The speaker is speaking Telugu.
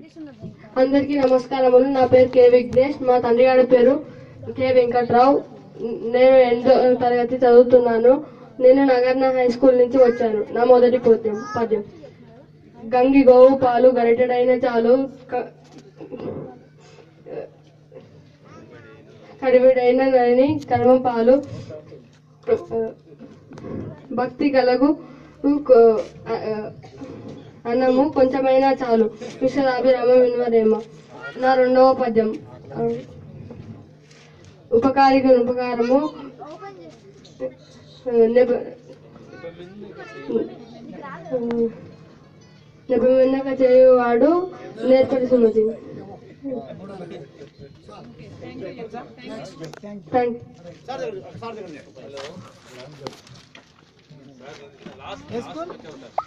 అందరికీ నమస్కారములు నా పేరు కె విఘ్నేష్ మా తండ్రి గారి పేరు కె వెంకట్రావు నేను ఎనిమిదో తరగతి చదువుతున్నాను నేను నగర్న హై స్కూల్ నుంచి వచ్చాను నా మొదటి పద్యం పద్యం గంగి గోవు పాలు గరిటెడైన చాలు క- కడివిడైన నని కర్మ పాలు భక్తి కలగు కు- ఆ, ఆ, అన్నము కొంచెమైనా చాలు విశ్వదాభిరామ వినవరేమ నా రెండవ పద్యం ఆ, ఉపకారికి ఉపకారము ఆ, నెప- నెపమిన్నక చేయువాడు నేర్పడి సుమతి థ్యాంక్ ఏ స్కూల్